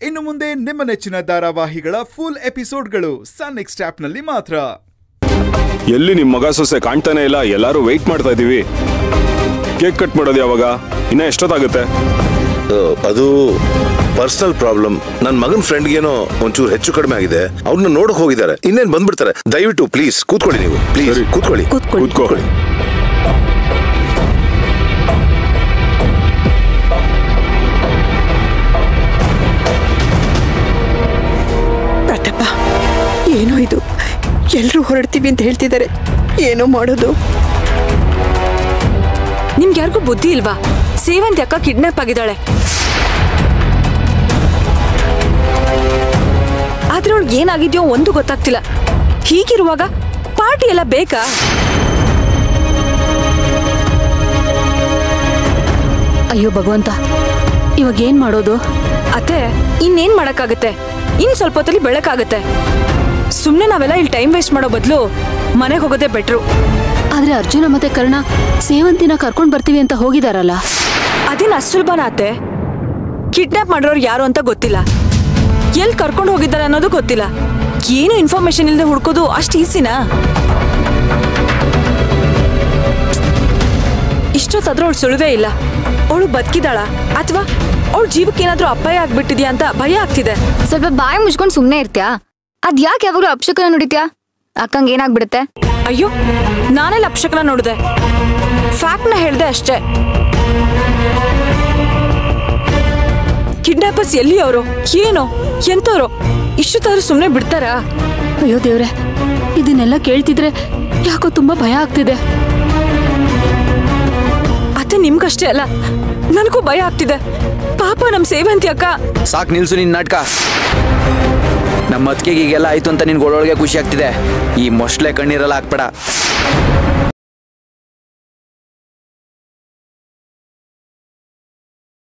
ಇನ್ನು ಮುಂದೆ ನಿಮ್ಮ ನೆಚ್ಚಿನ ಧಾರಾವಾಹಿಗಳ ಫುಲ್ ಎಪಿಸೋಡ್ಗಳು ಸನ್ ನೆಕ್ಸ್ಟ್ ಆಪ್ನಲ್ಲಿ ಮಾತ್ರ ಎಲ್ಲಿ ನಿಮ್ ಮಗ ಸೊಸೆ ಕಾಣ್ತಾನೆ ಇಲ್ಲ ಎಲ್ಲಾರು ವೆಯ್ಟ್ ಮಾಡ್ತಾ ಇದೀವಿ ಕೇಕ್ ಕಟ್ ಮಾಡೋದು ಯಾವಾಗ ಇನ್ನ ಎಷ್ಟೊತ್ತಾಗುತ್ತೆ ಆ, ಅದು ಪರ್ಸನಲ್ ಪ್ರಾಬ್ಲಮ್ ನನ್ನ ಮಗನ ಫ್ರೆಂಡ್ಗೇನೋ ಒಂಚೂರು ಹೆಚ್ಚು ಕಡಿಮೆ ಆಗಿದೆ ಅವ್ರನ್ನ ನೋಡಕ್ ಹೋಗಿದ್ದಾರೆ ಇನ್ನೇನ್ ಬಂದ್ಬಿಡ್ತಾರೆ ದಯವಿಟ್ಟು ಪ್ಲೀಸ್ ಕೂತ್ಕೊಳ್ಳಿ ನೀವು ಪ್ಲೀಸ್ ಸರಿ. ಕೂತ್ಕೊಳ್ಳಿ ಕೂತ್ಕೊಳ್ಳಿ. ಕೂತ್ಕೋ ಪ್ರತಾಪ ಏನೋ ಇದು ಎಲ್ಲರೂ ಹೊರಡ್ತೀವಿ ಅಂತ ಹೇಳ್ತಿದ್ದಾರೆ ಏನೋ ಮಾಡೋದು ನಿಮ್ಗೆ ಯಾರಿಗೂ ಬುದ್ಧಿ ಇಲ್ವಾ ಸೇವಂತಿ ಅಕ್ಕ ಕಿಡ್ನಾಪ್ ಆಗಿದ್ದಾಳೆ ಆದ್ರೆ ಅವಳಿಗೆ ಏನಾಗಿದ್ಯೋ ಒಂದು ಗೊತ್ತಾಗ್ತಿಲ್ಲ ಹೀಗಿರುವಾಗ ಪಾರ್ಟಿ ಎಲ್ಲ ಬೇಕಾ ಅಯ್ಯೋ ಭಗವಂತ ಇವಾಗ ಏನ್ ಮಾಡೋದು ಅತ್ತೆ ಇನ್ನೇನ್ ಮಾಡಕ್ಕಾಗತ್ತೆ ಇನ್ ಸ್ವಲ್ಪ ಹೊತ್ತಲ್ಲಿ ಬೆಳಕಾಗತ್ತೆ ಸುಮ್ನೆ ನಾವೆಲ್ಲ ಇಲ್ಲಿ ಟೈಮ್ ವೇಸ್ಟ್ ಮಾಡೋ ಬದಲು ಮನೆಗೆ ಹೋಗೋದೇ ಬೆಟ್ರು ಆದ್ರೆ ಅರ್ಜುನ ಮತ್ತೆ ಕರ್ಣ ಸೇವಂತಿನ ಕರ್ಕೊಂಡ್ ಬರ್ತೀವಿ ಅಂತ ಹೋಗಿದಾರಲ್ಲ ಅದೇನು ಅಸುಲ್ಭನ ಅತ್ತೆ ಕಿಡ್ನಾಪ್ ಮಾಡಿರೋರು ಯಾರು ಅಂತ ಗೊತ್ತಿಲ್ಲ ಎಲ್ಲಿ ಕರ್ಕೊಂಡು ಹೋಗಿದ್ದಾರೆ ಅನ್ನೋದು ಗೊತ್ತಿಲ್ಲ ಏನು ಇನ್ಫಾರ್ಮೇಶನ್ ಇಲ್ಲದೆ ಹುಡ್ಕೋದು ಅಷ್ಟು ಈಸಿನಾ ಇಷ್ಟೊತ್ತಾದ್ರೂ ಅವಳು ಸುಳುವೇ ಇಲ್ಲ ಅವಳು ಬದುಕಿದಾಳ ಅಥವಾ ಅವಳ ಜೀವಕ್ಕೆ ಏನಾದ್ರೂ ಅಪಾಯ ಆಗ್ಬಿಟ್ಟಿದ್ಯಾ ಅಂತ ಭಯ ಆಗ್ತಿದೆ ಸ್ವಲ್ಪ ಬಾಯಿ ಮುಚ್ಕೊಂಡು ಸುಮ್ಮನೆ ಇರ್ತ್ಯಾ ಅದ್ ಯಾಕೆ ಯಾವಾಗಲೂ ಅಪ್ಶಕನ ನುಡಿತ್ಯಾ ಅಕ್ಕಂಗೆ ಏನಾಗ್ಬಿಡುತ್ತೆ ಅಯ್ಯೋ ನಾನೆಲ್ಲ ಅಪ್ಶಕನ ನೋಡಿದೆ ಫ್ಯಾಕ್ಟ್ನ ಹೇಳ್ದೆ ಅಷ್ಟೇ ಕಿಡ್ನಾಪರ್ಸ್ ಎಲ್ಲಿ ಅವರು ಏನು ಎಂತವ್ರು ಇಷ್ಟೊತ್ತಾದ್ರೂ ಸುಮ್ಮನೆ ಬಿಡ್ತಾರಾ ಅಯ್ಯೋ ದೇವ್ರೆ ಇದನ್ನೆಲ್ಲ ಕೇಳ್ತಿದ್ರೆ ಯಾಕೋ ತುಂಬಾ ಭಯ ಆಗ್ತಿದೆ ಅತ್ತೆ ನಿಮ್ಗಷ್ಟೇ ಅಲ್ಲ ನನಗೂ ಭಯ ಆಗ್ತಿದೆ ಪಾಪ ನಮ್ ಸೇವಂತಿ ಅಕ್ಕ ಸಾಕ್ ನಿಲ್ಸು ನಿನ್ ನಾಟಕ ನಮ್ಮ ಅತ್ತಿಗೆಗೆ ಈಗೆಲ್ಲ ಆಯ್ತು ಅಂತ ನಿನ್ಗೆ ಒಳೊಳಗೆ ಖುಷಿ ಆಗ್ತಿದೆ ಈ ಮೊಸ್ಲೆ ಕಣ್ಣೀರೆಲ್ಲ ಹಾಕ್ಬೇಡ